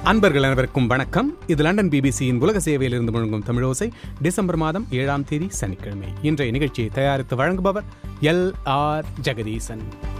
அன்பர்கள் அனைவருக்கும் வணக்கம் இது லண்டன் பிபிசியின் உலக சேவையில் இருந்து முழங்கும் தமிழோசை டிசம்பர் மாதம் ஏழாம் தேதி சனிக்கிழமை இன்றைய நிகழ்ச்சியை தயாரித்து வழங்குபவர் எல் ஆர் ஜெகதீசன்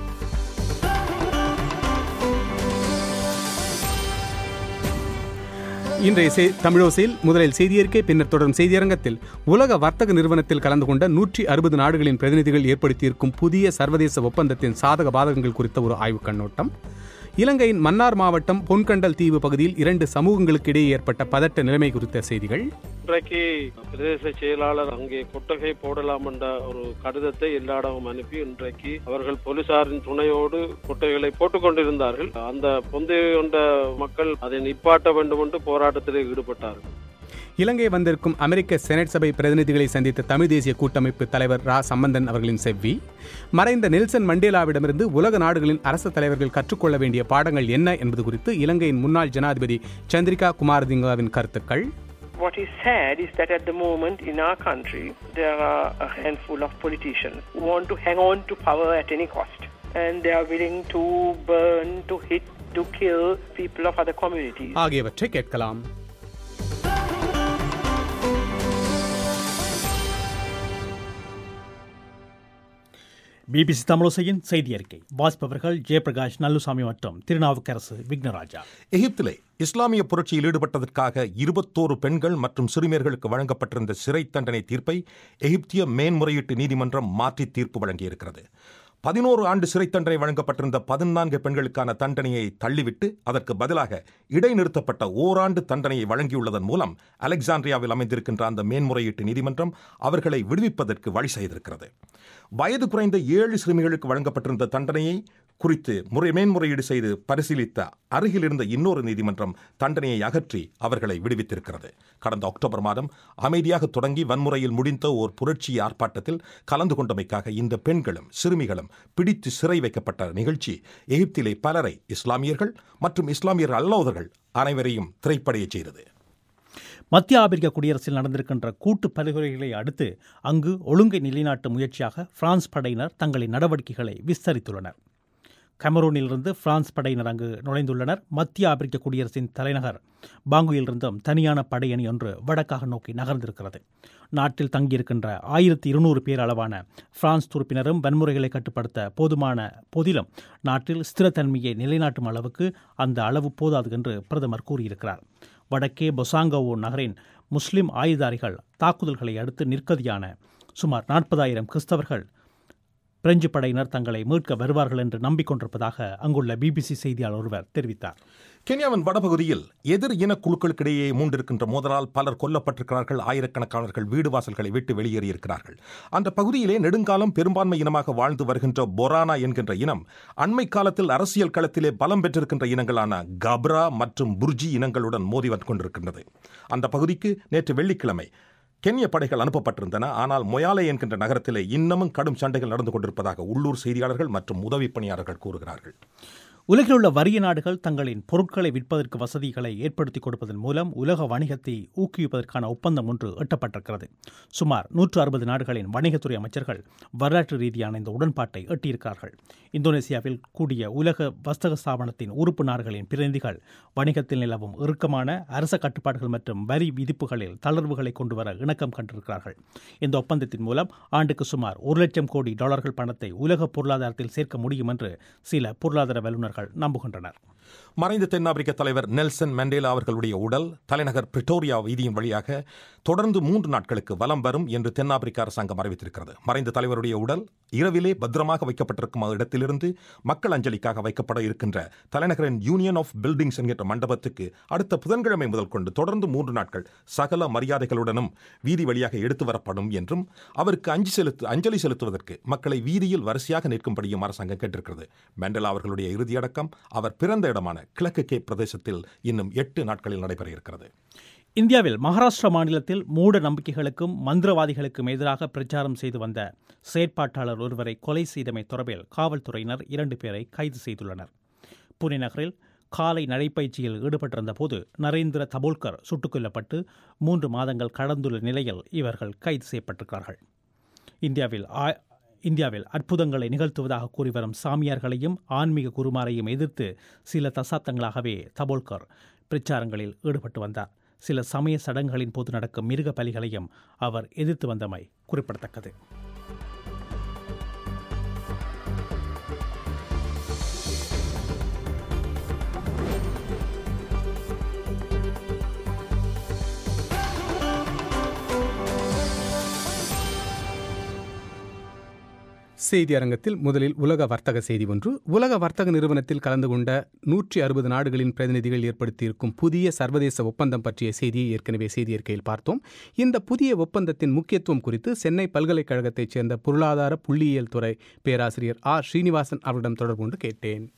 இன்றைய செய்- தமிழோசையில் முதலில் செய்தியறிக்கை பின்னர் தொடரும் செய்தியரங்கத்தில் உலக வர்த்தக நிறுவனத்தில் கலந்து கொண்ட நூற்றி அறுபது நாடுகளின் பிரதிநிதிகள் ஏற்படுத்தியிருக்கும் புதிய சர்வதேச ஒப்பந்தத்தின் சாதக பாதகங்கள் குறித்த ஒரு ஆய்வுக் கண்ணோட்டம் இலங்கையின் மன்னார் மாவட்டம் பொன்கண்டல் தீவு பகுதியில் இரண்டு சமூகங்களுக்கு இடையே ஏற்பட்ட பதட்ட நிலைமை குறித்த செய்திகள் இன்றைக்கு பிரதேச செயலாளர் அங்கே கொட்டகை போடலாம் என்ற ஒரு கடிதத்தை எல்லா இடமும் அனுப்பி இன்றைக்கு அவர்கள் போலீசாரின் துணையோடு கொட்டகைகளை போட்டுக் கொண்டிருந்தார்கள் அந்த பொந்தை கொண்ட மக்கள் அதை நிப்பாட்ட வேண்டும் என்று போராட்டத்திலே ஈடுபட்டார்கள் இலங்கை வந்திருக்கும் அமெரிக்க செனட் சபை பிரதிநிதிகளை சந்தித்த தமிழ் தேசிய கூட்டமைப்பு தலைவர் ரா சம்பந்தன் அவர்களின் செவ்வி மறைந்த நெல்சன் மண்டேலாவிடமிருந்து உலக நாடுகளின் அரசு தலைவர்கள் கற்றுக்கொள்ள வேண்டிய பாடங்கள் என்ன என்பது குறித்து இலங்கையின் முன்னாள் ஜனாதிபதி சந்திரிகா குமாரதிங்காவின் கருத்துக்கள் What is sad is that at the moment in our country, there are a handful of politicians who want to hang on to power at any cost. And they are willing to burn, to hit, to kill people of other communities. ஆகியவற்றை கேட்கலாம் BBC தமிழோசையின் செய்தி அறிக்கை வாசிப்பவர்கள் ஜெயபிரகாஷ் நல்லுசாமி மற்றும் திருநாவுக்கரசு விக்னராஜா எகிப்திலே இஸ்லாமிய புரட்சியில் ஈடுபட்டதற்காக இருபத்தோரு பெண்கள் மற்றும் சிறுமியர்களுக்கு வழங்கப்பட்டிருந்த சிறை தண்டனை தீர்ப்பை எகிப்திய மேன்முறையீட்டு நீதிமன்றம் மாற்றி தீர்ப்பு வழங்கியிருக்கிறது பதினோரு ஆண்டு சிறை தண்டனை வழங்கப்பட்டிருந்த பதினான்கு பெண்களுக்கான தண்டனையை தள்ளிவிட்டு அதற்கு பதிலாக இடைநிறுத்தப்பட்ட ஓராண்டு தண்டனையை வழங்கியுள்ளதன் மூலம் அலெக்சாண்ட்ரியாவில் அமைந்திருக்கின்ற அந்த மேன்முறையீட்டு நீதிமன்றம் அவர்களை விடுவிப்பதற்கு வழி செய்திருக்கிறது வயது குறைந்த ஏழு சிறுமிகளுக்கு வழங்கப்பட்டிருந்த தண்டனையை குறித்து முறை மேன்முறையீடு செய்து பரிசீலித்த அருகில் இருந்த இன்னொரு நீதிமன்றம் தண்டனையை அகற்றி அவர்களை விடுவித்திருக்கிறது கடந்த அக்டோபர் மாதம் அமைதியாக தொடங்கி வன்முறையில் முடிந்த ஓர் புரட்சி ஆர்ப்பாட்டத்தில் கலந்து கொண்டமைக்காக இந்த பெண்களும் சிறுமிகளும் பிடித்து சிறை வைக்கப்பட்ட நிகழ்ச்சி எகிப்திலே பலரை இஸ்லாமியர்கள் மற்றும் இஸ்லாமியர் அல்லாதவர்கள் அனைவரையும் திரைப்படையச் செய்தது மத்திய ஆப்பிரிக்க குடியரசில் நடந்திருக்கின்ற கூட்டு பரிந்துரைகளை அடுத்து அங்கு ஒழுங்கை நிலைநாட்டும் முயற்சியாக பிரான்ஸ் படையினர் தங்களின் நடவடிக்கைகளை விஸ்தரித்துள்ளனர் கமரூனிலிருந்து பிரான்ஸ் படையினர் அங்கு நுழைந்துள்ளனர் மத்திய ஆப்பிரிக்க குடியரசின் தலைநகர் பாங்குயிலிருந்தும் தனியான படையணி ஒன்று வடக்காக நோக்கி நகர்ந்திருக்கிறது நாட்டில் தங்கியிருக்கின்ற ஆயிரத்தி இருநூறு பேர் அளவான பிரான்ஸ் துருப்பினரும் வன்முறைகளை கட்டுப்படுத்த போதுமான போதிலும் நாட்டில் ஸ்திரத்தன்மையை நிலைநாட்டும் அளவுக்கு அந்த அளவு போதாது என்று பிரதமர் கூறியிருக்கிறார் வடக்கே பொசாங்கோவோ நகரின் முஸ்லிம் ஆயுதாரிகள் தாக்குதல்களை அடுத்து நிற்கதியான சுமார் நாற்பதாயிரம் கிறிஸ்தவர்கள் பிரெஞ்சு படையினர் தங்களை மீட்க வருவார்கள் என்று நம்பிக்கொண்டிருப்பதாக அங்குள்ள பிபிசி செய்தியாளர் ஒருவர் தெரிவித்தார் கென்யாவின் வடபகுதியில் எதிர் இன குழுக்களுக்கிடையே மூண்டிருக்கின்ற மோதலால் பலர் கொல்லப்பட்டிருக்கிறார்கள் ஆயிரக்கணக்கானவர்கள் வீடு வாசல்களை விட்டு வெளியேறியிருக்கிறார்கள் அந்த பகுதியிலே நெடுங்காலம் பெரும்பான்மை இனமாக வாழ்ந்து வருகின்ற பொரானா என்கின்ற இனம் அண்மை காலத்தில் அரசியல் களத்திலே பலம் பெற்றிருக்கின்ற இனங்களான கப்ரா மற்றும் புர்ஜி இனங்களுடன் மோதி வந்து கொண்டிருக்கின்றது அந்த பகுதிக்கு நேற்று வெள்ளிக்கிழமை கென்ய படைகள் அனுப்பப்பட்டிருந்தன ஆனால் மொயாலே என்கின்ற நகரத்திலே இன்னமும் கடும் சண்டைகள் நடந்து கொண்டிருப்பதாக உள்ளூர் செய்தியாளர்கள் மற்றும் உதவி பணியாளர்கள் கூறுகிறார்கள் உலகில் உள்ள வறிய நாடுகள் தங்களின் பொருட்களை விற்பதற்கு வசதிகளை ஏற்படுத்திக் கொடுப்பதன் மூலம் உலக வணிகத்தை ஊக்குவிப்பதற்கான ஒப்பந்தம் ஒன்று எட்டப்பட்டிருக்கிறது சுமார் நூற்று அறுபது நாடுகளின் வணிகத்துறை அமைச்சர்கள் வரலாற்று ரீதியான இந்த உடன்பாட்டை எட்டியிருக்கிறார்கள் இந்தோனேசியாவில் கூடிய உலக வர்த்தக ஸ்தாபனத்தின் உறுப்பு நாடுகளின் பிரதிநிதிகள் வணிகத்தில் நிலவும் இறுக்கமான அரச கட்டுப்பாடுகள் மற்றும் வரி விதிப்புகளில் தளர்வுகளை கொண்டுவர இணக்கம் கண்டிருக்கிறார்கள் இந்த ஒப்பந்தத்தின் மூலம் ஆண்டுக்கு சுமார் ஒரு லட்சம் கோடி டாலர்கள் பணத்தை உலக பொருளாதாரத்தில் சேர்க்க முடியும் என்று சில பொருளாதார வல்லுநர்கள் நம்புகின்றனர் மறைந்த தென்னாப்பிரிக்க தலைவர் நெல்சன் மண்டேலா அவர்களுடைய உடல் தலைநகர் பிரிட்டோரியா வீதியின் வழியாக தொடர்ந்து மூன்று நாட்களுக்கு வலம் வரும் என்று தென்னாப்பிரிக்க அரசாங்கம் அறிவித்திருக்கிறது மறைந்த தலைவருடைய உடல் இரவிலே பத்திரமாக வைக்கப்பட்டிருக்கும் இடத்திலிருந்து மக்கள் அஞ்சலிக்காக வைக்கப்பட இருக்கின்ற தலைநகரின் யூனியன் ஆஃப் பில்டிங்ஸ் என்கின்ற மண்டபத்துக்கு அடுத்த புதன்கிழமை முதல் கொண்டு தொடர்ந்து மூன்று நாட்கள் சகல மரியாதைகளுடனும் வீதி வழியாக எடுத்து வரப்படும் என்றும் அவருக்கு அஞ்சு செலுத்து அஞ்சலி செலுத்துவதற்கு மக்களை வீதியில் வரிசையாக நிற்கும்படியும் அரசாங்கம் கேட்டிருக்கிறது மண்டேலா அவர்களுடைய இறுதியடக்கம் அவர் பிறந்த இடமான கிழக்கு கே பிரதேசத்தில் இன்னும் எட்டு நாட்களில் நடைபெற இருக்கிறது இந்தியாவில் மகாராஷ்டிரா மாநிலத்தில் மூட நம்பிக்கைகளுக்கும் மந்திரவாதிகளுக்கும் எதிராக பிரச்சாரம் செய்து வந்த செயற்பாட்டாளர் ஒருவரை கொலை செய்தமை தொடர்பில் காவல்துறையினர் இரண்டு பேரை கைது செய்துள்ளனர் புனே நகரில் காலை நடைப்பயிற்சியில் ஈடுபட்டிருந்த போது நரேந்திர தபோல்கர் சுட்டுக் கொல்லப்பட்டு மூன்று மாதங்கள் கடந்துள்ள நிலையில் இவர்கள் கைது செய்யப்பட்டிருக்கிறார்கள் இந்தியாவில் ஆ- இந்தியாவில் அற்புதங்களை நிகழ்த்துவதாக கூறி வரும் சாமியார்களையும் ஆன்மீக குருமாரையும் எதிர்த்து சில தசாப்தங்களாகவே தபோல்கர் பிரச்சாரங்களில் ஈடுபட்டு வந்தார் சில சமய சடங்குகளின் போது நடக்கும் மிருக பலிகளையும் அவர் எதிர்த்து வந்தமை குறிப்பிடத்தக்கது செய்தி அரங்கத்தில் முதலில் உலக வர்த்தக செய்தி ஒன்று உலக வர்த்தக நிறுவனத்தில் கலந்து கொண்ட நூற்றி அறுபது நாடுகளின் பிரதிநிதிகள் ஏற்படுத்தியிருக்கும் புதிய சர்வதேச ஒப்பந்தம் பற்றிய செய்தியை ஏற்கனவே செய்தி அறிக்கையில் பார்த்தோம் இந்த புதிய ஒப்பந்தத்தின் முக்கியத்துவம் குறித்து சென்னை பல்கலைக்கழகத்தைச் சேர்ந்த பொருளாதார புள்ளியியல் துறை பேராசிரியர் ஆர் ஸ்ரீனிவாசன் அவரிடம் தொடர்பு கொண்டு கேட்டேன்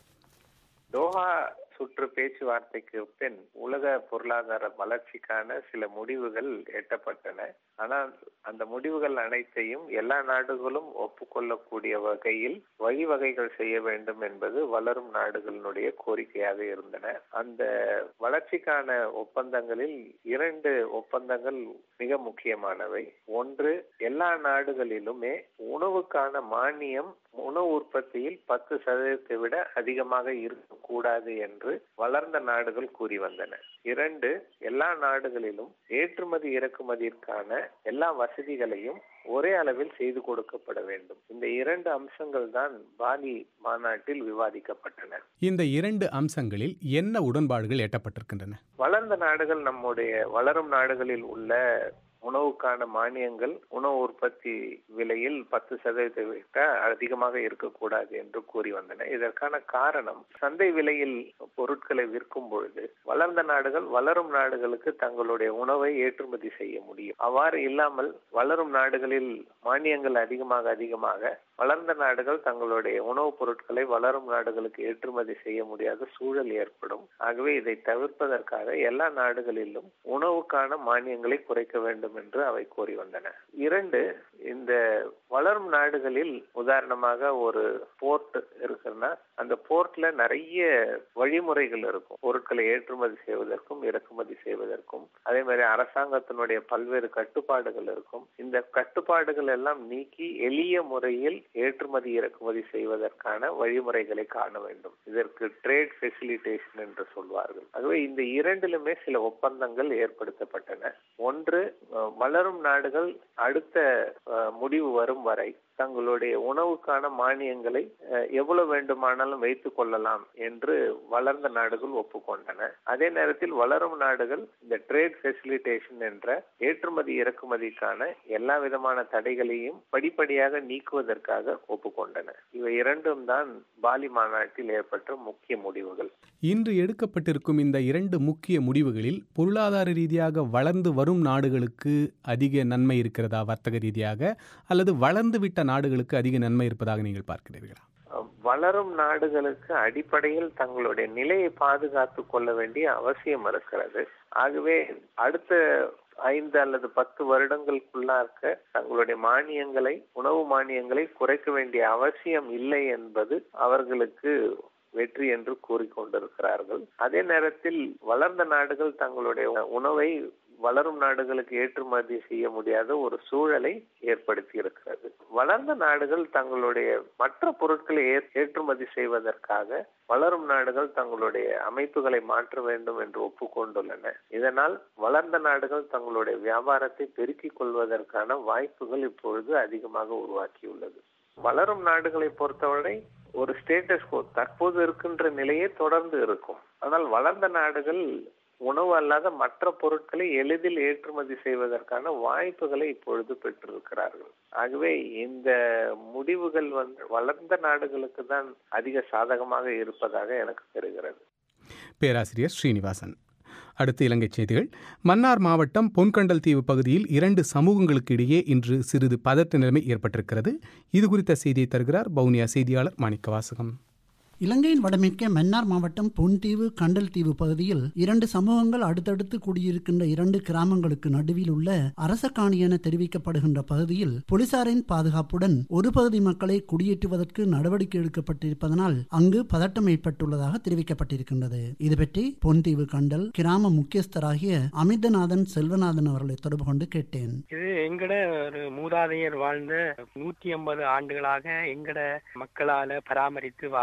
தோஹா சுற்று பேச்சுவார்த்தைக்கு பின் உலக பொருளாதார வளர்ச்சிக்கான சில முடிவுகள் எட்டப்பட்டன ஆனால் அந்த முடிவுகள் அனைத்தையும் எல்லா நாடுகளும் ஒப்புக்கொள்ளக்கூடிய வகையில் வழிவகைகள் செய்ய வேண்டும் என்பது வளரும் நாடுகளினுடைய கோரிக்கையாக இருந்தன அந்த வளர்ச்சிக்கான ஒப்பந்தங்களில் இரண்டு ஒப்பந்தங்கள் மிக முக்கியமானவை ஒன்று எல்லா நாடுகளிலுமே உணவுக்கான மானியம் உணவு உற்பத்தியில் பத்து சதவீதத்தை விட அதிகமாக இருக்கக்கூடாது என்று வளர்ந்த நாடுகள் கூறி வந்தன இரண்டு எல்லா நாடுகளிலும் ஏற்றுமதி இறக்குமதிக்கான எல்லா வசதிகளையும் ஒரே அளவில் செய்து கொடுக்கப்பட வேண்டும் இந்த இரண்டு அம்சங்கள் தான் பாலி மாநாட்டில் விவாதிக்கப்பட்டன இந்த இரண்டு அம்சங்களில் என்ன உடன்பாடுகள் எட்டப்பட்டிருக்கின்றன வளர்ந்த நாடுகள் நம்முடைய வளரும் நாடுகளில் உள்ள உணவுக்கான மானியங்கள் உணவு உற்பத்தி விலையில் பத்து சதவீதத்தை விட அதிகமாக இருக்கக்கூடாது என்று கூறி வந்தன இதற்கான காரணம் சந்தை விலையில் பொருட்களை விற்கும் பொழுது வளர்ந்த நாடுகள் வளரும் நாடுகளுக்கு தங்களுடைய உணவை ஏற்றுமதி செய்ய முடியும் அவ்வாறு இல்லாமல் வளரும் நாடுகளில் மானியங்கள் அதிகமாக அதிகமாக வளர்ந்த நாடுகள் தங்களுடைய உணவுப் பொருட்களை வளரும் நாடுகளுக்கு ஏற்றுமதி செய்ய முடியாத சூழல் ஏற்படும் ஆகவே இதை தவிர்ப்பதற்காக எல்லா நாடுகளிலும் உணவுக்கான மானியங்களை குறைக்க வேண்டும் என்று அவை கோரி வந்தன இரண்டு இந்த வளரும் நாடுகளில் உதாரணமாக ஒரு போர்ட் இருக்குன்னா அந்த போர்ட்ல நிறைய வழிமுறைகள் இருக்கும் பொருட்களை ஏற்றுமதி செய்வதற்கும் இறக்குமதி செய்வதற்கும் அதே மாதிரி அரசாங்கத்தினுடைய பல்வேறு கட்டுப்பாடுகள் இருக்கும் இந்த கட்டுப்பாடுகள் எல்லாம் நீக்கி எளிய முறையில் ஏற்றுமதி இறக்குமதி செய்வதற்கான வழிமுறைகளை காண வேண்டும் இதற்கு ட்ரேட் ஃபெசிலிட்டேஷன் என்று சொல்வார்கள் ஆகவே இந்த இரண்டிலுமே சில ஒப்பந்தங்கள் ஏற்படுத்தப்பட்டன ஒன்று வளரும் நாடுகள் அடுத்த முடிவு வரும் வரை தங்களுடைய உணவுக்கான மானியங்களை எவ்வளவு வேண்டுமானாலும் வைத்துக் கொள்ளலாம் என்று வளர்ந்த நாடுகள் ஒப்புக்கொண்டன அதே நேரத்தில் வளரும் நாடுகள் இந்த ட்ரேட் ஃபெசிலிட்டேஷன் என்ற ஏற்றுமதி இறக்குமதிக்கான எல்லா விதமான தடைகளையும் படிப்படியாக நீக்குவதற்காக ஒப்புக்கொண்டன இவை இரண்டும் தான் பாலி மாநாட்டில் ஏற்பட்ட முக்கிய முடிவுகள் இன்று எடுக்கப்பட்டிருக்கும் இந்த இரண்டு முக்கிய முடிவுகளில் பொருளாதார ரீதியாக வளர்ந்து வரும் நாடுகளுக்கு அதிக நன்மை இருக்கிறதா வர்த்தக ரீதியாக அல்லது வளர்ந்து விட்ட நாடுகளுக்கு அதிக நன்மை இருப்பதாக நீங்கள் பார்க்கிறீர்களா வளரும் நாடுகளுக்கு அடிப்படையில் தங்களுடைய நிலையை பாதுகாத்து கொள்ள வேண்டிய அவசியம் இருக்கிறது ஆகவே அடுத்த ஐந்து அல்லது பத்து வருடங்களுக்குள்ளாக தங்களுடைய மானியங்களை உணவு மானியங்களை குறைக்க வேண்டிய அவசியம் இல்லை என்பது அவர்களுக்கு வெற்றி என்று கூறிக்கொண்டிருக்கிறார்கள் அதே நேரத்தில் வளர்ந்த நாடுகள் தங்களுடைய உணவை வளரும் நாடுகளுக்கு ஏற்றுமதி செய்ய முடியாத ஒரு சூழலை ஏற்படுத்தி இருக்கிறது வளர்ந்த நாடுகள் தங்களுடைய மற்ற பொருட்களை ஏற்றுமதி செய்வதற்காக வளரும் நாடுகள் தங்களுடைய அமைப்புகளை மாற்ற வேண்டும் என்று ஒப்புக்கொண்டுள்ளன இதனால் வளர்ந்த நாடுகள் தங்களுடைய வியாபாரத்தை பெருக்கிக் கொள்வதற்கான வாய்ப்புகள் இப்பொழுது அதிகமாக உருவாக்கியுள்ளது வளரும் நாடுகளை பொறுத்தவரை ஒரு ஸ்டேட்டஸ் தற்போது இருக்கின்ற நிலையே தொடர்ந்து இருக்கும் ஆனால் வளர்ந்த நாடுகள் உணவு அல்லாத மற்ற பொருட்களை எளிதில் ஏற்றுமதி செய்வதற்கான வாய்ப்புகளை இப்பொழுது பெற்றிருக்கிறார்கள் ஆகவே இந்த முடிவுகள் வந்து வளர்ந்த நாடுகளுக்கு தான் அதிக சாதகமாக இருப்பதாக எனக்கு தெரிகிறது பேராசிரியர் ஸ்ரீனிவாசன் அடுத்து இலங்கை செய்திகள் மன்னார் மாவட்டம் பொன்கண்டல் தீவு பகுதியில் இரண்டு சமூகங்களுக்கு இடையே இன்று சிறிது பதட்ட நிலைமை ஏற்பட்டிருக்கிறது இது குறித்த செய்தியை தருகிறார் பவுனியா செய்தியாளர் மாணிக்கவாசகம் இலங்கையின் வடமேற்கே மன்னார் மாவட்டம் பொன்தீவு கண்டல் தீவு பகுதியில் இரண்டு சமூகங்கள் அடுத்தடுத்து குடியிருக்கின்ற இரண்டு கிராமங்களுக்கு நடுவில் உள்ள அரச காணி என தெரிவிக்கப்படுகின்ற பகுதியில் போலீசாரின் பாதுகாப்புடன் ஒரு பகுதி மக்களை குடியேற்றுவதற்கு நடவடிக்கை எடுக்கப்பட்டிருப்பதனால் அங்கு பதட்டம் ஏற்பட்டுள்ளதாக தெரிவிக்கப்பட்டிருக்கின்றது இது பற்றி பொன்தீவு கண்டல் கிராம முக்கியஸ்தராகிய அமிர்தநாதன் செல்வநாதன் அவர்களை தொடர்பு கொண்டு கேட்டேன் இது எங்கட ஒரு மூதாதையர் வாழ்ந்த நூற்றி ஐம்பது ஆண்டுகளாக எங்கட மக்களால பராமரித்து வார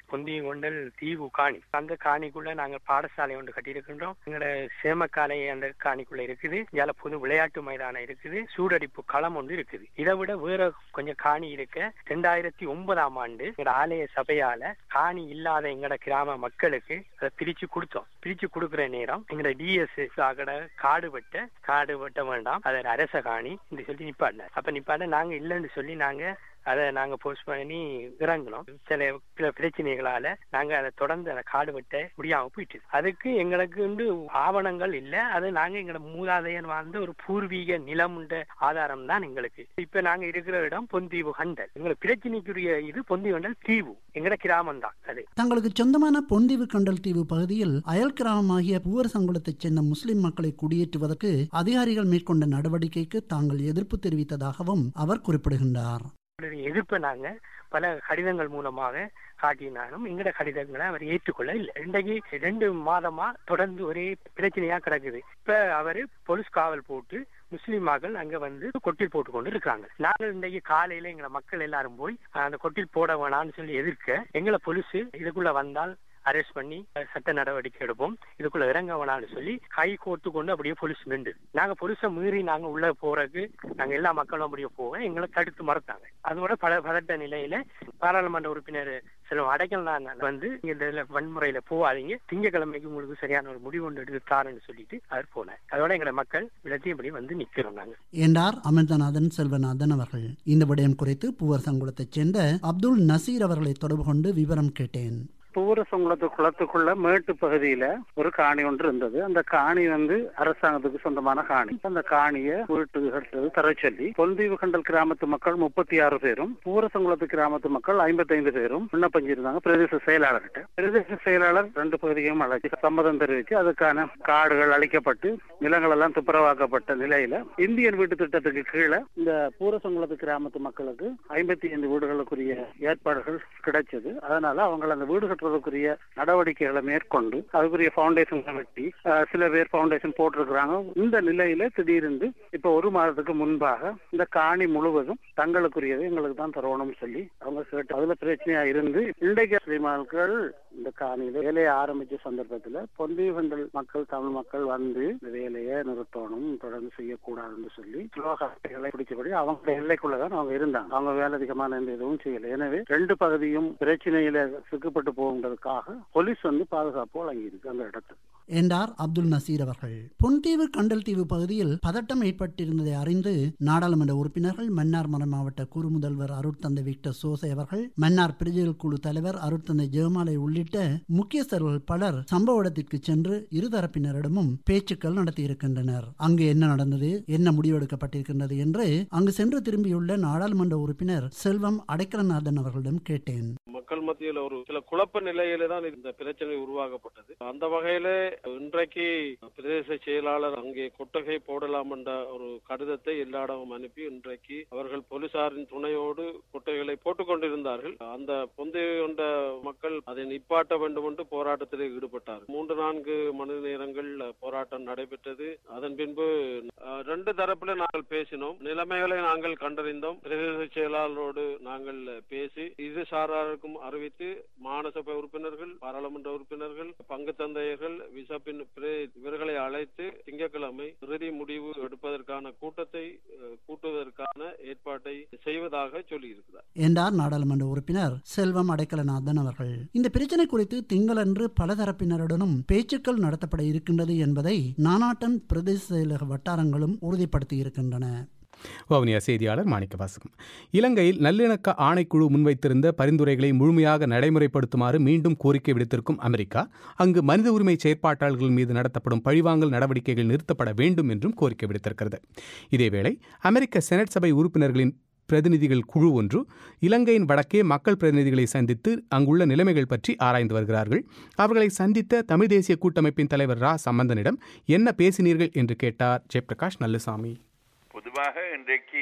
பொந்தியங்கொண்டல் தீவு காணி அந்த காணிக்குள்ள நாங்கள் பாடசாலை ஒன்று கட்டியிருக்கின்றோம் எங்களோட சேமக்காலை அந்த காணிக்குள்ள இருக்குது இதால பொது விளையாட்டு மைதானம் இருக்குது சூடடிப்பு களம் ஒன்று இருக்குது இதை விட வேற கொஞ்சம் காணி இருக்க ரெண்டாயிரத்தி ஒன்பதாம் ஆண்டு எங்களோட ஆலய சபையால காணி இல்லாத எங்களோட கிராம மக்களுக்கு அதை பிரிச்சு கொடுத்தோம் பிரிச்சு கொடுக்குற நேரம் எங்களோட டிஎஸ் ஆகட காடு வெட்ட காடு வெட்ட வேண்டாம் அதை அரச காணி என்று சொல்லி நிப்பாட்டினார் அப்ப நிப்பாட்ட நாங்க இல்லைன்னு சொல்லி நாங்க அதை நாங்க போஸ்ட் பண்ணி இறங்கினோம் சில சில பிரச்சனைகளால நாங்க அதை தொடர்ந்து அந்த காடு வெட்ட முடியாம போயிட்டு அதுக்கு எங்களுக்கு வந்து ஆவணங்கள் இல்ல அது நாங்க எங்களோட மூதாதையர் வாழ்ந்த ஒரு பூர்வீக நிலம் ஆதாரம் தான் எங்களுக்கு இப்ப நாங்க இருக்கிற இடம் பொந்தீவு கண்டல் எங்களுக்கு பிரச்சனைக்குரிய இது பொந்தி கண்டல் தீவு எங்கட கிராமம் தான் அது தங்களுக்கு சொந்தமான பொந்திவு கண்டல் தீவு பகுதியில் அயல் கிராமமாகிய பூவர் சங்குளத்தைச் சேர்ந்த முஸ்லிம் மக்களை குடியேற்றுவதற்கு அதிகாரிகள் மேற்கொண்ட நடவடிக்கைக்கு தாங்கள் எதிர்ப்பு தெரிவித்ததாகவும் அவர் குறிப்பிடுகின்றார் எதிர்ப்பை நாங்க பல கடிதங்கள் மூலமாக காட்டினாலும் எங்கட கடிதங்களை அவர் ஏற்றுக்கொள்ள இல்லை இன்றைக்கு ரெண்டு மாதமா தொடர்ந்து ஒரே பிரச்சனையா கிடக்குது இப்ப அவரு போலீஸ் காவல் போட்டு முஸ்லிமாக்கள் அங்க வந்து கொட்டில் போட்டு கொண்டு இருக்காங்க நாங்கள் இன்றைக்கு காலையில எங்களை மக்கள் எல்லாரும் போய் அந்த கொட்டில் போட வேணாம்னு சொல்லி எதிர்க்க எங்களை போலீஸ் இதுக்குள்ள வந்தால் அரெஸ்ட் பண்ணி சட்ட நடவடிக்கை எடுப்போம் இதுக்குள்ள இறங்க வேணாம்னு சொல்லி கை கோர்த்து கொண்டு அப்படியே போலீஸ் நின்று நாங்க போலீஸை மீறி நாங்க உள்ள போறதுக்கு நாங்க எல்லா மக்களும் அப்படியே போக எங்களை தடுத்து மறுத்தாங்க அதோட பல பதட்ட நிலையில பாராளுமன்ற உறுப்பினர் சில அடைக்கல் நான் வந்து இந்த வன்முறையில போவாதீங்க திங்கக்கிழமைக்கு உங்களுக்கு சரியான ஒரு முடிவு ஒன்று எடுத்து தாருன்னு சொல்லிட்டு அவர் போனார் அதோட எங்களை மக்கள் விளத்தியபடி வந்து நிக்கிறோம் நாங்க என்றார் அமிர்தநாதன் செல்வநாதன் அவர்கள் இந்த விடயம் குறித்து பூவர் சங்குளத்தைச் சேர்ந்த அப்துல் நசீர் அவர்களை தொடர்பு கொண்டு விவரம் கேட்டேன் பூரசங்குளத்து குளத்துக்குள்ள மேட்டு பகுதியில ஒரு காணி ஒன்று இருந்தது அந்த காணி வந்து அரசாங்கத்துக்கு சொந்தமான காணி அந்த காணியை வீட்டு கட்டுறது தர சொல்லி பொந்தீவு கண்டல் கிராமத்து மக்கள் முப்பத்தி ஆறு பேரும் பூரசங்குளத்து கிராமத்து மக்கள் ஐம்பத்தைந்து பேரும் விண்ணப்பஞ்சிருந்தாங்க பிரதேச செயலாளர்கிட்ட பிரதேச செயலாளர் ரெண்டு பகுதியும் அழைச்சி சம்மதம் தெரிவித்து அதுக்கான காடுகள் அழிக்கப்பட்டு நிலங்கள் எல்லாம் துப்புரவாக்கப்பட்ட நிலையில இந்தியன் வீட்டு திட்டத்துக்கு கீழே இந்த பூரசங்குளத்து கிராமத்து மக்களுக்கு ஐம்பத்தி ஐந்து வீடுகளுக்குரிய ஏற்பாடுகள் கிடைச்சது அதனால அவங்க அந்த வீடு கட்டுறதுக்குரிய நடவடிக்கைகளை மேற்கொண்டு அதுக்குரிய பவுண்டேஷன் வெட்டி சில பேர் பவுண்டேஷன் போட்டிருக்கிறாங்க இந்த நிலையில திடீர்னு இப்ப ஒரு மாதத்துக்கு முன்பாக இந்த காணி முழுவதும் தங்களுக்குரியது எங்களுக்கு தான் தரணும்னு சொல்லி அவங்க கேட்டு அதுல பிரச்சனையா இருந்து இன்றைக்கு ஸ்ரீமான்கள் இந்த காணியில வேலையை ஆரம்பிச்ச சந்தர்ப்பத்துல பொந்திவண்டல் மக்கள் தமிழ் மக்கள் வந்து இந்த வேலையை நிறுத்தணும் தொடர்ந்து செய்யக்கூடாதுன்னு சொல்லி ஸ்லோகாட்டைகளை பிடிச்சபடி அவங்க எல்லைக்குள்ளதான் அவங்க இருந்தாங்க அவங்க வேலை அதிகமான எந்த எதுவும் செய்யல எனவே ரெண்டு பகுதியும் பிரச்சனையில சிக்கப்பட்டு போகுன்றதுக்காக போலீஸ் வந்து பாதுகாப்பு வழங்கியிருக்கு அந்த இடத்துக்கு என்றார் அப்துல் நசீர் அவர்கள் பொன்தீவு கண்டல் தீவு பகுதியில் பதட்டம் ஏற்பட்டிருந்ததை அறிந்து நாடாளுமன்ற உறுப்பினர்கள் மன்னார் மறை மாவட்ட குறு முதல்வர் அருட்தந்தை விக்டர் சோசை அவர்கள் மன்னார் பிரஜைகள் குழு தலைவர் அருட்தந்தை ஜெயமாலை உள்ளிட்ட முக்கியஸ்தர்கள் பலர் சம்பவ இடத்திற்கு சென்று இருதரப்பினரிடமும் பேச்சுக்கள் நடத்தியிருக்கின்றனர் அங்கு என்ன நடந்தது என்ன முடிவெடுக்கப்பட்டிருக்கின்றது என்று அங்கு சென்று திரும்பியுள்ள நாடாளுமன்ற உறுப்பினர் செல்வம் அடைக்கலநாதன் அவர்களிடம் கேட்டேன் மக்கள் மத்தியில் ஒரு சில குழப்ப நிலையில தான் இந்த பிரச்சனை உருவாக்கப்பட்டது அந்த வகையில இன்றைக்கு பிரதேச செயலாளர் அங்கே கொட்டகை போடலாம் என்ற ஒரு கடிதத்தை எல்லா இடமும் அனுப்பி இன்றைக்கு அவர்கள் போலீசாரின் துணையோடு கொட்டகைகளை போட்டுக் கொண்டிருந்தார்கள் அந்த பொந்தை கொண்ட மக்கள் அதை நிப்பாட்ட வேண்டும் என்று போராட்டத்தில் ஈடுபட்டார்கள் மூன்று நான்கு மணி நேரங்கள் போராட்டம் நடைபெற்றது அதன் பின்பு ரெண்டு தரப்புல நாங்கள் பேசினோம் நிலைமைகளை நாங்கள் கண்டறிந்தோம் பிரதேச செயலாளரோடு நாங்கள் பேசி இது சாராருக்கும் அறிவித்து மாநசபை உறுப்பினர்கள் பாராளுமன்ற உறுப்பினர்கள் பங்கு தந்தையர்கள் விசப்பின் இவர்களை அழைத்து திங்கட்கிழமை இறுதி முடிவு எடுப்பதற்கான கூட்டத்தை கூட்டுவதற்கான ஏற்பாட்டை செய்வதாக சொல்லியிருக்கிறார் என்றார் நாடாளுமன்ற உறுப்பினர் செல்வம் அடைக்கலநாதன் அவர்கள் இந்த பிரச்சனை குறித்து திங்களன்று பல தரப்பினருடனும் பேச்சுக்கள் நடத்தப்பட இருக்கின்றது என்பதை நானாட்டன் பிரதேச செயலக வட்டாரங்களும் உறுதிப்படுத்தி இருக்கின்றன வவுனியா செய்தியாளர் மாணிக்க வாசகம் இலங்கையில் நல்லிணக்க ஆணைக்குழு முன்வைத்திருந்த பரிந்துரைகளை முழுமையாக நடைமுறைப்படுத்துமாறு மீண்டும் கோரிக்கை விடுத்திருக்கும் அமெரிக்கா அங்கு மனித உரிமை செயற்பாட்டாளர்கள் மீது நடத்தப்படும் பழிவாங்கல் நடவடிக்கைகள் நிறுத்தப்பட வேண்டும் என்றும் கோரிக்கை விடுத்திருக்கிறது இதேவேளை அமெரிக்க செனட் சபை உறுப்பினர்களின் பிரதிநிதிகள் குழு ஒன்று இலங்கையின் வடக்கே மக்கள் பிரதிநிதிகளை சந்தித்து அங்குள்ள நிலைமைகள் பற்றி ஆராய்ந்து வருகிறார்கள் அவர்களை சந்தித்த தமிழ் தேசிய கூட்டமைப்பின் தலைவர் ரா சம்பந்தனிடம் என்ன பேசினீர்கள் என்று கேட்டார் ஜெயபிரகாஷ் நல்லுசாமி பொதுவாக இன்றைக்கு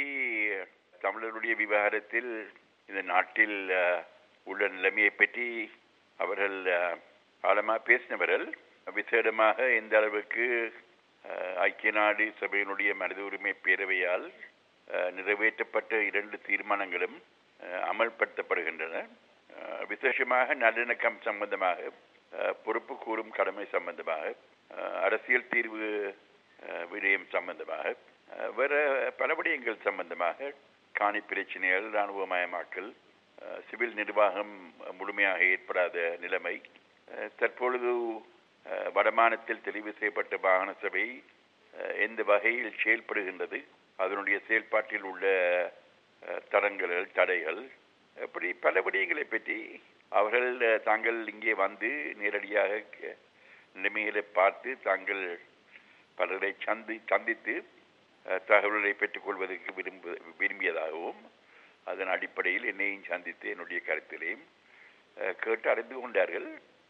தமிழருடைய விவகாரத்தில் இந்த நாட்டில் உள்ள நிலைமையை பற்றி அவர்கள் ஆழமாக பேசினவர்கள் விசேடமாக எந்த அளவுக்கு ஐக்கிய நாடு சபையினுடைய மனித உரிமை பேரவையால் நிறைவேற்றப்பட்ட இரண்டு தீர்மானங்களும் அமல்படுத்தப்படுகின்றன விசேஷமாக நல்லிணக்கம் சம்பந்தமாக அஹ், பொறுப்பு கூறும் கடமை சம்பந்தமாக அஹ், அரசியல் தீர்வு அஹ், விடயம் சம்பந்தமாக அஹ், வேற பல விடயங்கள் சம்பந்தமாக காணி பிரச்சனைகள் இராணுவமயமாக்கல் அஹ், சிவில் நிர்வாகம் முழுமையாக ஏற்படாத நிலைமை அஹ், தற்பொழுது அஹ், வடமானத்தில் தெரிவு செய்யப்பட்ட வாகன சபை அஹ், எந்த வகையில் செயல்படுகின்றது அதனுடைய செயல்பாட்டில் உள்ள அஹ், தடங்கல்கள் தடைகள் இப்படி பல விடயங்களை பற்றி அவர்கள் அஹ், தாங்கள் இங்கே வந்து நேரடியாக க- நிலைமைகளை பார்த்து தாங்கள் பலரை சந்தி சந்தித்து அஹ், தகவல்களை பெற்றுக்கொள்வதற்கு விரும்பு விரும்பியதாகவும் அதன் அடிப்படையில் என்னையும் சந்தித்து என்னுடைய கருத்திலையும் அஹ், கேட்டு அறிந்து கொண்டார்கள்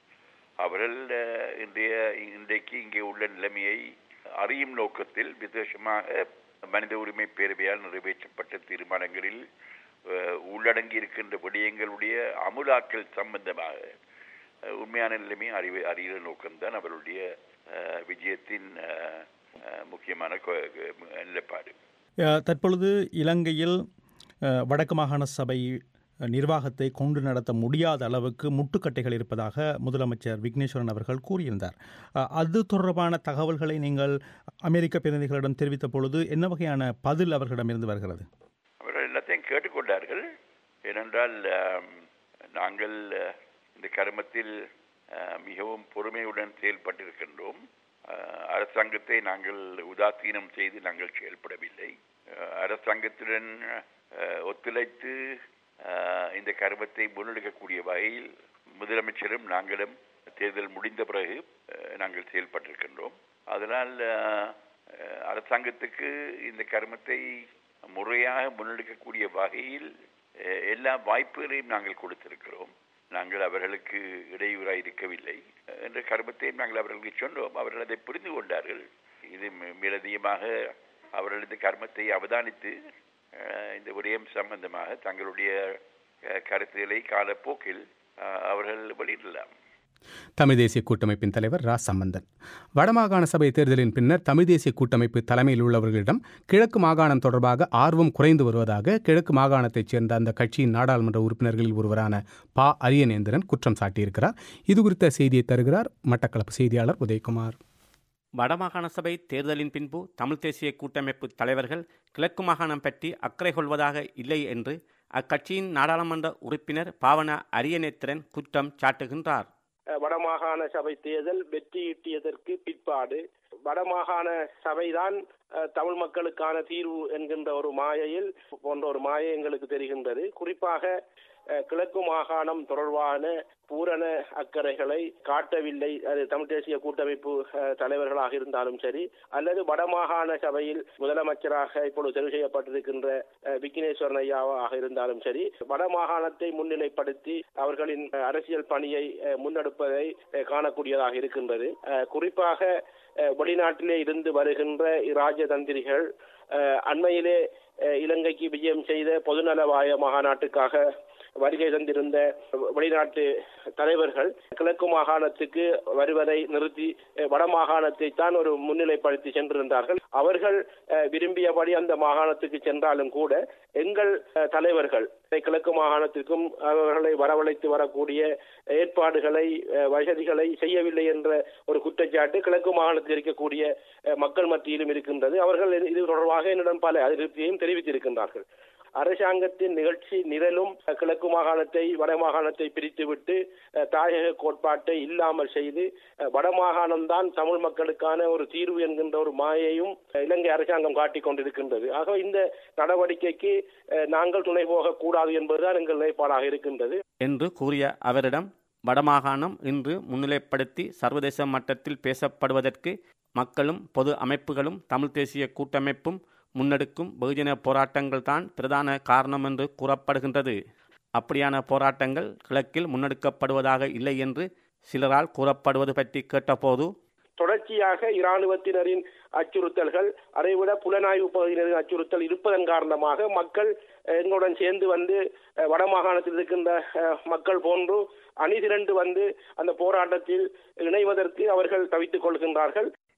அவர்கள் அஹ், இன்றைய இன்றைக்கு இங்கே உள்ள நிலைமையை அறியும் நோக்கத்தில் விசேஷமாக மனித உரிமை பேரவையால் நிறைவேற்றப்பட்ட தீர்மானங்களில் அஹ், உள்ளடங்கி இருக்கின்ற விடயங்களுடைய அமுலாக்கல் சம்பந்தமாக அஹ், உண்மையான நிலைமையை அறிவு அறிகிற நோக்கம்தான் அவருடைய அஹ், விஜயத்தின் அஹ், அஹ், முக்கியமான கொ- கொ- நிலைப்பாடு அஹ், தற்பொழுது இலங்கையில் அஹ், வடக்கு மாகாண சபை அஹ், நிர்வாகத்தை கொண்டு நடத்த முடியாத அளவுக்கு முட்டுக்கட்டைகள் இருப்பதாக முதலமைச்சர் விக்னேஸ்வரன் அவர்கள் கூறியிருந்தார் அஹ், அது தொடர்பான தகவல்களை நீங்கள் அமெரிக்க பிரதிநிதிகளிடம் தெரிவித்த பொழுது என்ன வகையான பதில் அவர்களிடமிருந்து வருகிறது அவர்கள் எல்லாத்தையும் கேட்டுக்கொண்டார்கள் ஏனென்றால் ஆம், நாங்கள் அஹ், இந்த கருமத்தில் அஹ், மிகவும் பொறுமையுடன் செயல்பட்டிருக்கின்றோம் அஹ், அரசாங்கத்தை நாங்கள் உதாசீனம் செய்து நாங்கள் செயல்படவில்லை அஹ், அரசாங்கத்துடன் அஹ், ஒத்துழைத்து அஹ், இந்த கருமத்தை முன்னெடுக்கக்கூடிய வகையில் முதலமைச்சரும் நாங்களும் தேர்தல் முடிந்த பிறகு அஹ், நாங்கள் செயல்பட்டிருக்கின்றோம் அதனால் அஹ், அஹ், அரசாங்கத்துக்கு இந்த கருமத்தை முறையாக முன்னெடுக்கக்கூடிய வகையில் அஹ், எல்லா வாய்ப்புகளையும் நாங்கள் கொடுத்திருக்கிறோம் நாங்கள் அவர்களுக்கு இடையூறாக இருக்கவில்லை அஹ், என்ற கருமத்தையும் நாங்கள் அவர்களுக்கு சொன்னோம் அவர்கள் அதை புரிந்து கொண்டார்கள் இது மி- மேலதிகமாக அவர்கள் இந்த கர்மத்தை அவதானித்து அஹ், இந்த விடயம் சம்பந்தமாக தங்களுடைய அஹ், கருத்துக்களை காலப்போக்கில் அஹ், அவர்கள் வெளியிடலாம் தமிழ் தேசிய கூட்டமைப்பின் தலைவர் ரா சம்பந்தன் வடமாகாண சபை தேர்தலின் பின்னர் தமிழ் தேசிய கூட்டமைப்பு தலைமையில் உள்ளவர்களிடம் கிழக்கு மாகாணம் தொடர்பாக ஆர்வம் குறைந்து வருவதாக கிழக்கு மாகாணத்தைச் சேர்ந்த அந்த கட்சியின் நாடாளுமன்ற உறுப்பினர்களில் ஒருவரான பா அரியநேந்திரன் குற்றம் சாட்டியிருக்கிறார் இது குறித்த செய்தியை தருகிறார் மட்டக்களப்பு செய்தியாளர் உதயகுமார் வடமாகாண சபை தேர்தலின் பின்பு தமிழ் தேசிய கூட்டமைப்பு தலைவர்கள் கிழக்கு மாகாணம் பற்றி அக்கறை கொள்வதாக இல்லை என்று அக்கட்சியின் நாடாளுமன்ற உறுப்பினர் பாவன அரியநேத்திரன் குற்றம் சாட்டுகின்றார் அஹ் வடமாகாண சபை தேர்தல் வெற்றியீட்டியதற்கு பிற்பாடு வடமாகாண சபைதான் அஹ், தமிழ் மக்களுக்கான தீர்வு என்கின்ற ஒரு மாயையில் போன்ற ஒரு மாயை எங்களுக்கு தெரிகின்றது குறிப்பாக அஹ், கிழக்கு மாகாணம் தொடர்பான பூரண அக்கறைகளை காட்டவில்லை அது தமிழ் தேசிய கூட்டமைப்பு அஹ், தலைவர்களாக இருந்தாலும் சரி அல்லது வடமாகாண சபையில் முதலமைச்சராக இப்பொழுது தெரிவு செய்யப்பட்டிருக்கின்ற அஹ், விக்னேஸ்வரன் ஐயாவாக இருந்தாலும் சரி வடமாகாணத்தை முன்னிலைப்படுத்தி அவர்களின் அஹ், அரசியல் பணியை அஹ், முன்னெடுப்பதை அஹ், காணக்கூடியதாக இருக்கின்றது அஹ், குறிப்பாக அஹ், வெளிநாட்டிலே இருந்து வருகின்ற இராஜதந்திரிகள் அஹ், அண்மையிலே அஹ், இலங்கைக்கு விஜயம் செய்த பொதுநலவாய மாநாட்டுக்காக வருகை தந்திருந்த வெளிநாட்டு தலைவர்கள் கிழக்கு மாகாணத்துக்கு வருவதை நிறுத்தி அஹ், வட மாகாணத்தை தான் ஒரு முன்னிலைப்படுத்தி சென்றிருந்தார்கள் அவர்கள் அஹ், விரும்பியபடி அந்த மாகாணத்துக்கு சென்றாலும் கூட எங்கள் அஹ், தலைவர்கள் கிழக்கு மாகாணத்திற்கும் அவர்களை வரவழைத்து வரக்கூடிய ஏற்பாடுகளை அஹ், வசதிகளை செய்யவில்லை என்ற ஒரு குற்றச்சாட்டு கிழக்கு மாகாணத்தில் இருக்கக்கூடிய அஹ், மக்கள் மத்தியிலும் இருக்கின்றது அவர்கள் இது தொடர்பாக என்னிடம் பல அதிருப்தியையும் தெரிவித்திருக்கின்றார்கள் அரசாங்கத்தின் நிகழ்ச்சி நிரலும் அஹ், கிழக்கு மாகாணத்தை வட மாகாணத்தை பிரித்துவிட்டு அஹ், தாயக கோட்பாட்டை இல்லாமல் செய்து அஹ், வடமாகாணம் தான் தமிழ் மக்களுக்கான ஒரு தீர்வு என்கின்ற ஒரு மாயையும் அஹ், இலங்கை அரசாங்கம் காட்டிக் கொண்டிருக்கின்றது ஆக இந்த நடவடிக்கைக்கு அஹ், நாங்கள் துணை போகக்கூடாது என்பதுதான் எங்கள் நிலைப்பாடாக இருக்கின்றது என்று கூறிய அவரிடம் வடமாகாணம் இன்று முன்னிலைப்படுத்தி சர்வதேச மட்டத்தில் பேசப்படுவதற்கு மக்களும் பொது அமைப்புகளும் தமிழ் தேசிய கூட்டமைப்பும் முன்னெடுக்கும் வெகுஜன போராட்டங்கள் தான் பிரதான காரணம் என்று கூறப்படுகின்றது அப்படியான போராட்டங்கள் கிழக்கில் முன்னெடுக்கப்படுவதாக இல்லை என்று சிலரால் கூறப்படுவது பற்றி கேட்டபோது தொடர்ச்சியாக இராணுவத்தினரின் அச்சுறுத்தல்கள் அதைவிட புலனாய்வு பகுதியினரின் அச்சுறுத்தல் இருப்பதன் காரணமாக மக்கள் அஹ், எங்களுடன் சேர்ந்து வந்து அஹ், வடமாகாணத்தில் இருக்கின்ற அஹ், மக்கள் போன்று அணி திரண்டு வந்து அந்த போராட்டத்தில் இணைவதற்கு அவர்கள் தவித்துக் கொள்கின்றார்கள்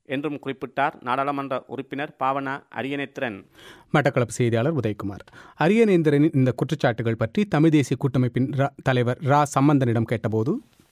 என்றும் குறிப்பிட்டார் நாடாளுமன்ற உறுப்பினர் பாவனா அரியநேத்திரன் மட்டக்களப்பு செய்தியாளர் உதயகுமார் அரியநேந்திரனின் இந்த குற்றச்சாட்டுகள் பற்றி தமிழ் தேசிய கூட்டமைப்பின் ரா- தலைவர் ரா சம்பந்தனிடம் கேட்டபோது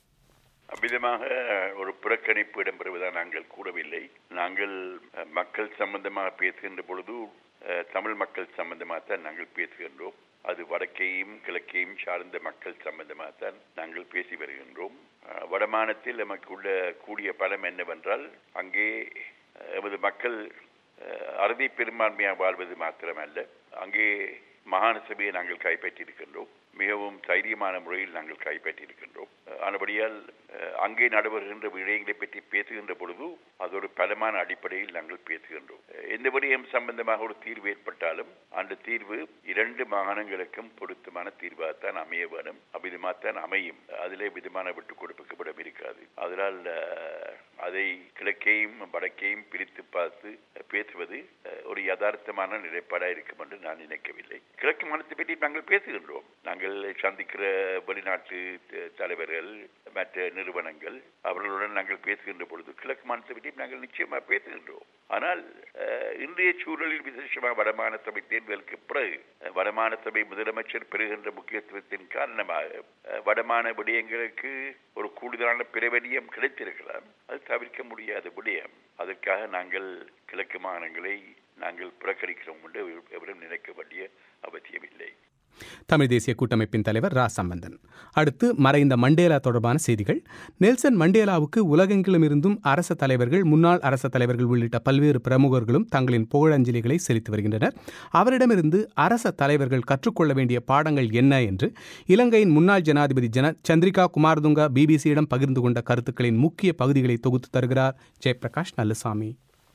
அவ்விதமாக ஒரு புறக்கணிப்பு இடம்பெறுவதாக நாங்கள் கூறவில்லை நாங்கள் அஹ், மக்கள் சம்பந்தமாக பேசுகின்ற பொழுது அஹ், தமிழ் மக்கள் சம்பந்தமாக தான் நாங்கள் பேசுகின்றோம் அது வடக்கையும் கிழக்கையும் சார்ந்த மக்கள் சம்பந்தமாக தான் நாங்கள் பேசி வருகின்றோம் அஹ், வடமானத்தில் நமக்கு உள்ள கூடிய பலம் என்னவென்றால் அங்கே அஹ், எமது மக்கள் அஹ், அறுதி பெரும்பான்மையாக வாழ்வது மாத்திரமல்ல அங்கே மாகாண சபையை நாங்கள் கைப்பற்றியிருக்கின்றோம் மிகவும் தைரியமான முறையில் நாங்கள் கைப்பற்றியிருக்கின்றோம் அஹ், ஆனபடியால் அஹ், அங்கே நடைபெறுகின்ற விடயங்களை பற்றி பேசுகின்ற பொழுது அது ஒரு பலமான அடிப்படையில் நாங்கள் பேசுகின்றோம் அஹ், எந்த விடயம் சம்பந்தமாக ஒரு தீர்வு ஏற்பட்டாலும் அந்த தீர்வு இரண்டு மாகாணங்களுக்கும் பொருத்தமான தீர்வாகத்தான் அமைய வேணும் அவ்விதமாகத்தான் அமையும் அதிலே விதமான விட்டுக் கொடுப்புக்கு இடம் இருக்காது அதனால் அஹ், அதை கிழக்கையும் வடக்கையும் பிரித்து பார்த்து அஹ், பேசுவது அஹ், ஒரு யதார்த்தமான நிலைப்பாடாக இருக்கும் என்று நான் நினைக்கவில்லை கிழக்கு மாநிலத்தை பற்றி நாங்கள் பேசுகின்றோம் நாங்கள் சந்திக்கிற வெளிநாட்டு த- தலைவர்கள் மற்ற நிறுவனங்கள் அவர்களுடன் நாங்கள் பேசுகின்ற பொழுது கிழக்கு மாநிலத்தை பற்றி நாங்கள் நிச்சயமாக பேசுகின்றோம் ஆனால் அஹ், இன்றைய சூழலில் விசேஷமாக வடமாநில சபை தேர்தலுக்கு பிறகு அஹ், வடமாநில சபை முதலமைச்சர் பெறுகின்ற முக்கியத்துவத்தின் காரணமாக அஹ், வடமான விடயங்களுக்கு ஒரு கூடுதலான பிரவடியம் கிடைத்திருக்கலாம் அது தவிர்க்க முடியாத விடயம் அதற்காக நாங்கள் கிழக்கு மாகாணங்களை நாங்கள் புறக்கணிக்கிறோம் என்று எவரும் நினைக்க வேண்டிய அவசியமில்லை தமிழ் தேசிய கூட்டமைப்பின் தலைவர் ரா சம்பந்தன் அடுத்து மறைந்த மண்டேலா தொடர்பான செய்திகள் நெல்சன் மண்டேலாவுக்கு உலகெங்கிலுமிருந்தும் அரச தலைவர்கள் முன்னாள் அரச தலைவர்கள் உள்ளிட்ட பல்வேறு பிரமுகர்களும் தங்களின் புகழஞ்சலிகளை செலுத்தி வருகின்றனர் அவரிடமிருந்து அரச தலைவர்கள் கற்றுக்கொள்ள வேண்டிய பாடங்கள் என்ன என்று இலங்கையின் முன்னாள் ஜனாதிபதி ஜன சந்திரிகா குமாரதுங்கா பிபிசியிடம் பகிர்ந்து கொண்ட கருத்துக்களின் முக்கிய பகுதிகளை தொகுத்து தருகிறார் Jayaprakash Nallasamy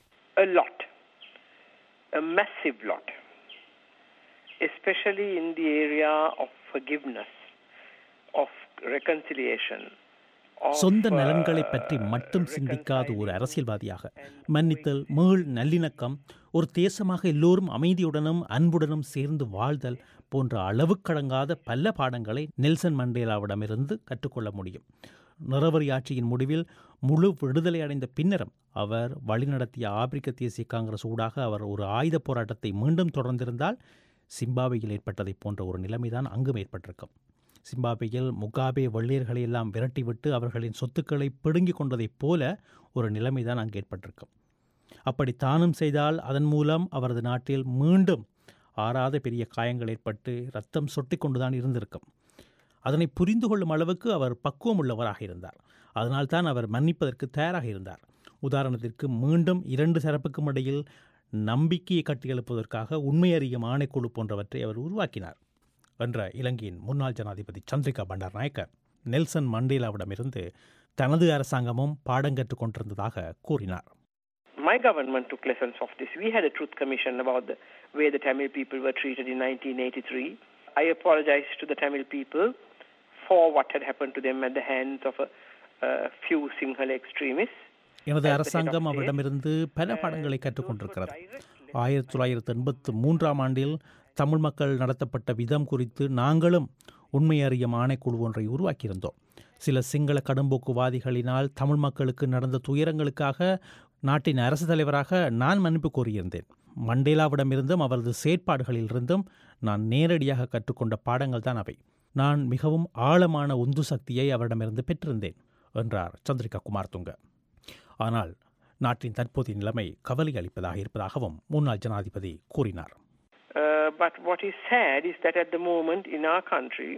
A lot. A massive lot. Especially in the area of forgiveness, of reconciliation. of, சொந்த uh, நலன்களை பற்றி மட்டும் சிந்திக்காத ஒரு அரசியல்வாதியாக மன்னித்தல் மீள் நல்லிணக்கம் ஒரு தேசமாக எல்லோரும் அமைதியுடனும் அன்புடனும் சேர்ந்து வாழ்தல் போன்ற அளவுக்கடங்காத பல பாடங்களை நெல்சன் மண்டேலாவிடமிருந்து கற்றுக்கொள்ள முடியும் நிறவரி ஆட்சியின் முடிவில் முழு விடுதலை அடைந்த பின்னரும் அவர் வழிநடத்திய ஆப்பிரிக்க தேசிய காங்கிரஸ் ஊடாக அவர் ஒரு ஆயுத போராட்டத்தை மீண்டும் தொடர்ந்திருந்தால் சிம்பாப்வேயில் ஏற்பட்டதைப் போன்ற ஒரு நிலைமைதான் அங்கும் ஏற்பட்டிருக்கும் சிம்பாப்வேயில் முகாபே வெள்ளையர்களை எல்லாம் விரட்டிவிட்டு அவர்களின் சொத்துக்களை பிடுங்கிக் கொண்டதைப் போல ஒரு நிலைமைதான் அங்கு ஏற்பட்டிருக்கும் அப்படி தானும் செய்தால் அதன் மூலம் அவரது நாட்டில் மீண்டும் ஆறாத பெரிய காயங்கள் ஏற்பட்டு ரத்தம் சொட்டிக் கொண்டுதான் இருந்திருக்கும் அதனை புரிந்து கொள்ளும் அளவுக்கு அவர் பக்குவம் உள்ளவராக இருந்தார் அதனால்தான் அவர் மன்னிப்பதற்கு தயாராக இருந்தார் உதாரணத்திற்கு மீண்டும் இரண்டு தரப்புக்கும் இடையில் நம்பிக்கையை கட்டியெழுப்புவதற்காக உண்மை அறியும் ஆணைக்குழு போன்றவற்றை அவர் உருவாக்கினார் என்ற இலங்கையின் முன்னாள் ஜனாதிபதி சந்திரிகா பண்டாரநாயக்க நெல்சன் மண்டேலாவிடமிருந்து தனது அரசாங்கமும் பாடம் கற்றுக் கொண்டிருந்ததாக கூறினார் My government took lessons of this. We had a truth commission about the way the Tamil people were treated in 1983. I apologized to the Tamil people for what had happened to them at the hands of a, a few Sinhala extremists. எனது அரசாங்கம் அவரிடமிருந்து பல பாடங்களை கற்றுக்கொண்டிருக்கிறது ஆயிரத்தி தொள்ளாயிரத்தி எண்பத்து மூன்றாம் ஆண்டில் தமிழ் மக்கள் நடத்தப்பட்ட விதம் குறித்து நாங்களும் உண்மை அறியும் ஆணைக்குழு ஒன்றை உருவாக்கியிருந்தோம் சில சிங்கள கடும்போக்குவாதிகளினால் தமிழ் மக்களுக்கு நடந்த துயரங்களுக்காக நாட்டின் அரசு தலைவராக நான் மன்னிப்பு கோரியிருந்தேன் மண்டேலாவிடமிருந்தும் அவரது செயற்பாடுகளிலிருந்தும் நான் நேரடியாக கற்றுக்கொண்ட பாடங்கள் தான் அவை நான் மிகவும் ஆழமான உந்து சக்தியை அவரிடமிருந்து பெற்றிருந்தேன் என்றார் சந்திரிகா குமார் துங்க ஆனால் நாட்டின் தற்போதைய நிலைமை கவலை அளிப்பதாக இருப்பதாகவும் முன்னாள் ஜனாதிபதி கூறினார் Uh, but what is sad is that at the moment in our country,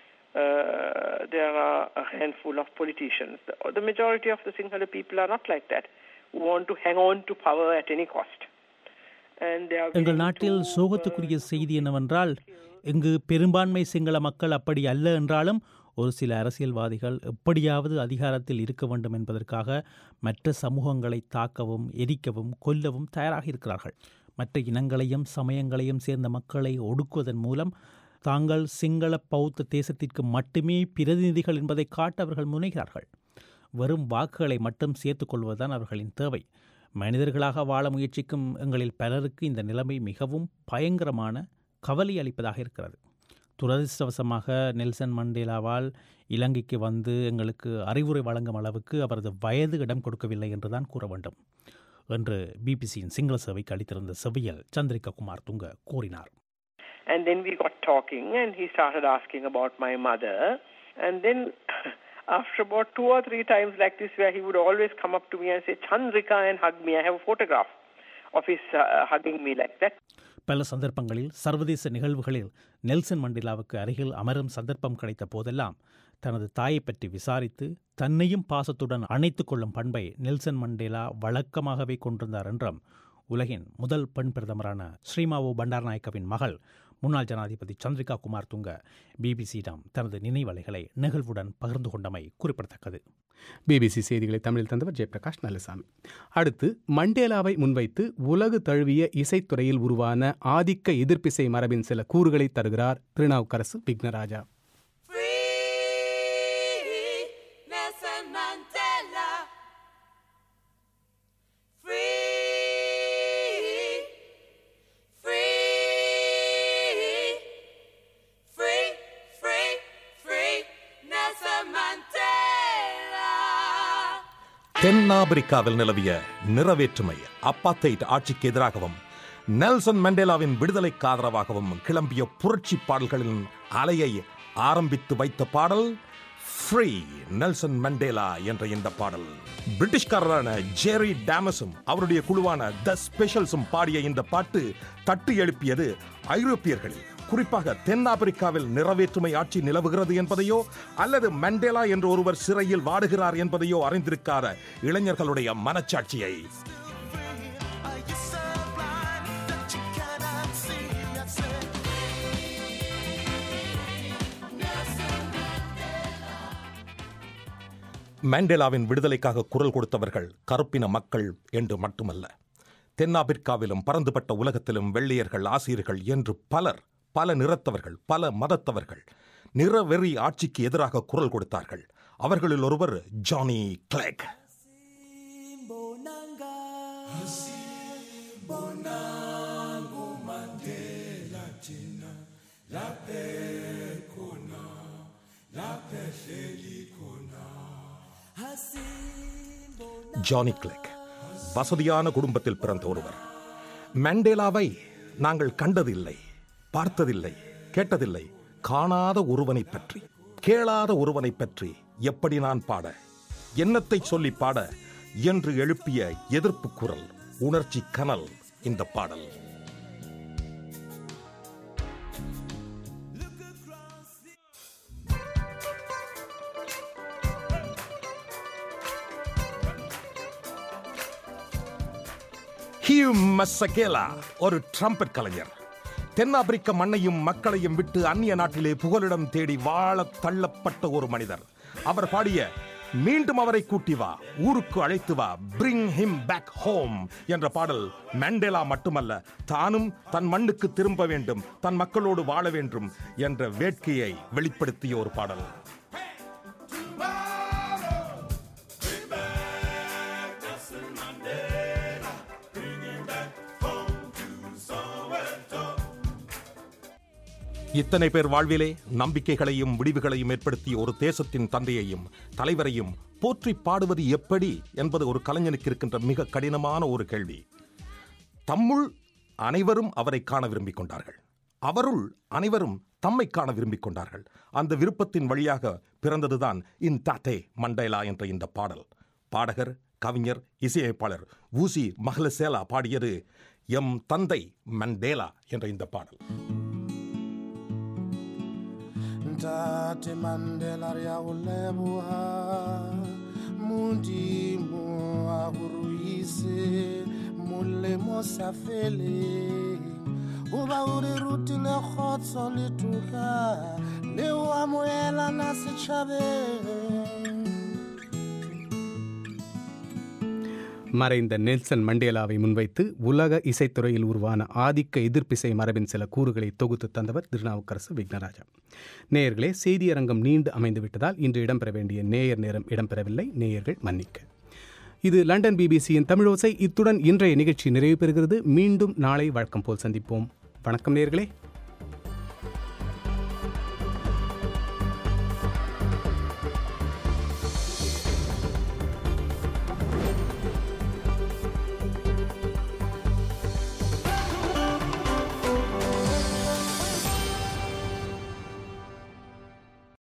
uh, there are a handful of politicians. The, the majority of the Sinhala people are not like that, who want to hang on to power at any cost. And they are எங்கள் willing நாட்டில் to, சோகத்துக்குரிய செய்தி என்னவென்றால் இங்கு பெரும்பான்மை சிங்கள மக்கள் அப்படி அல்ல என்றாலும் ஒரு சில அரசியல்வாதிகள் எப்படியாவது அதிகாரத்தில் இருக்க வேண்டும் என்பதற்காக மற்ற சமூகங்களை தாக்கவும் எரிக்கவும் கொல்லவும் தயாராக இருக்கிறார்கள் மற்ற இனங்களையும் சமயங்களையும் சேர்ந்த மக்களை ஒடுக்குவதன் மூலம் தாங்கள் சிங்கள பௌத்த தேசத்திற்கு மட்டுமே பிரதிநிதிகள் என்பதை காட்ட அவர்கள் முனைகிறார்கள் வெறும் வாக்குகளை மட்டும் சேர்த்துக் கொள்வதுதான் அவர்களின் தேவை மனிதர்களாக வாழ முயற்சிக்கும் எங்களில் பலருக்கு இந்த நிலைமை மிகவும் பயங்கரமான கவலை அளிப்பதாக இருக்கிறது துரதிர்ஷ்டவசமாக நெல்சன் மண்டேலாவால் இலங்கைக்கு வந்து எங்களுக்கு அறிவுரை வழங்கும் அளவுக்கு அவரது வயது இடம் கொடுக்கவில்லை என்றுதான் கூற வேண்டும் என்று பிபிசியின் சிங்கள சேவைக்கு அளித்திருந்த செவ்வியல் சந்திரிகா குமார் துங்க கூறினார் And then we got talking, and he started asking about my mother. And then, after about two or three times like this, where he would always come up to me and say, Chandrika, and hug me. I have a photograph of his uh, hugging me like that. பல சந்தர்ப்பங்களில் சர்வதேச நிகழ்வுகளில் Nelson மண்டேலாவுக்கு அருகில் அமரும் சந்தர்ப்பம் கிடைத்த போதெல்லாம் தனது தாயை பற்றி விசாரித்து தன்னையும் பாசத்துடன் அணைத்துக் கொள்ளும் பண்பை நெல்சன் மண்டேலா வழக்கமாகவே கொண்டிருந்தார் என்றும் உலகின் முதல் பெண் பிரதமரான ஸ்ரீமாவோ பண்டாரநாயக்கவின் மகள் முன்னாள் ஜனாதிபதி சந்திரிகா குமார் துங்க பிபிசியிடம் தனது நினைவலைகளை நிகழ்வுடன் பகிர்ந்து கொண்டமை குறிப்பிடத்தக்கது பிபிசி செய்திகளை தமிழில் தந்தவர் ஜெயபிரகாஷ் நல்லசாமி அடுத்து மண்டேலாவை முன்வைத்து உலகு தழுவிய இசைத்துறையில் உருவான ஆதிக்க எதிர்ப்பிசை மரபின் சில கூறுகளை தருகிறார் Thirunavukkarasu Vignarajah Nelson Mandela. Free, free, free, free, free, Nelson Mandela. தென்னாப்பிரிக்காவில் நிலவிய நிறைவேற்றுமை அப்பாத்தைட் ஆட்சிக்கு எதிராகவும் நெல்சன் மண்டேலாவின் விடுதலைக்கு ஆதரவாகவும் கிளம்பிய புரட்சி பாடல்களின் அலையை ஆரம்பித்து வைத்த பாடல் ஃப்ரீ நெல்சன் மண்டேலா என்ற இந்த பாடல் பிரிட்டிஷ்காரரான ஜெரி டேமஸும் அவருடைய குழுவான த ஸ்பெஷல்ஸும் பாடிய இந்த பாட்டு தட்டி எழுப்பியது ஐரோப்பியர்கள் குறிப்பாக தென்னாப்பிரிக்காவில் நிறைவேற்றுமை ஆட்சி நிலவுகிறது என்பதையோ அல்லது மண்டேலா என்ற ஒருவர் சிறையில் வாடுகிறார் என்பதையோ அறிந்திருக்காத இளைஞர்களுடைய மனச்சாட்சியை மண்டேலாவின் விடுதலைக்காக குரல் கொடுத்தவர்கள் கருப்பின மக்கள் என்று மட்டுமல்ல தென்னாப்பிரிக்காவிலும் பறந்துபட்ட உலகத்திலும் வெள்ளையர்கள் ஆசிரியர்கள் என்று பலர் பல நிறத்தவர்கள் பல மதத்தவர்கள் நிறவெறி ஆட்சிக்கு எதிராக குரல் கொடுத்தார்கள் அவர்களில் ஒருவர் ஜானி கிளேக் ஜானி கிளேக் வசதியான குடும்பத்தில் பிறந்த ஒருவர் மண்டேலாவை நாங்கள் கண்டதில்லை பார்த்ததில்லை கேட்டதில்லை காணாத ஒருவனை பற்றி கேளாத ஒருவனை பற்றி எப்படி நான் பாட என்னத்தை சொல்லி பாட என்று எழுப்பிய எதிர்ப்பு குரல் உணர்ச்சி கனல் இந்த பாடல் ஹியூ மசகேலா ஒரு ட்ரம்பட் கலைஞர் தென்னாப்பிரிக்க மண்ணையும் மக்களையும் விட்டு அந்நிய நாட்டிலே புகலிடம் தேடி வாழ தள்ளப்பட்ட ஒரு மனிதர் அவர் பாடிய மீண்டும் அவரை கூட்டி வா ஊருக்கு அழைத்து வா பிரிங் ஹிம் பேக் ஹோம் என்ற பாடல் மண்டேலா மட்டுமல்ல தானும் தன் மண்ணுக்கு திரும்ப வேண்டும் தன் மக்களோடு வாழ வேண்டும் என்ற வேட்கையை வெளிப்படுத்திய ஒரு பாடல் இத்தனை பேர் வாழ்விலே நம்பிக்கைகளையும் விடிவுகளையும் ஏற்படுத்திய ஒரு தேசத்தின் தந்தையையும் தலைவரையும் போற்றி பாடுவது எப்படி என்பது ஒரு கலைஞனுக்கு இருக்கின்ற மிக கடினமான ஒரு கேள்வி தம்முள் அனைவரும் அவரை காண விரும்பிக் கொண்டார்கள் அவருள் அனைவரும் தம்மை காண விரும்பிக் கொண்டார்கள் அந்த விருப்பத்தின் வழியாக பிறந்ததுதான் இன் தாத்தே மண்டேலா என்ற இந்த பாடல் பாடகர் கவிஞர் இசையமைப்பாளர் ஊசி மஹ்லசேலா பாடியது எம் தந்தை மண்டேலா என்ற இந்த பாடல் Ntate Mandela re a o leboha modimo a go ruise molemo sa feleng goba o re rutile kgotso le toka le o amoelana setšhabeng மறைந்த நெல்சன் மண்டேலாவை முன்வைத்து உலக இசைத்துறையில் உருவான ஆதிக்க எதிர்ப்பிசை மரபின் சில கூறுகளை தொகுத்து தந்தவர் திருநாவுக்கரசு விக்னராஜா நேயர்களே செய்தியரங்கம் நீண்டு அமைந்துவிட்டதால் இன்று இடம்பெற வேண்டிய நேயர் நேரம் இடம்பெறவில்லை நேயர்கள் மன்னிக்க இது லண்டன் பிபிசியின் தமிழோசை இத்துடன் இன்றைய நிகழ்ச்சி நிறைவு பெறுகிறது மீண்டும் நாளை வழக்கம் போல் சந்திப்போம் வணக்கம் நேயர்களே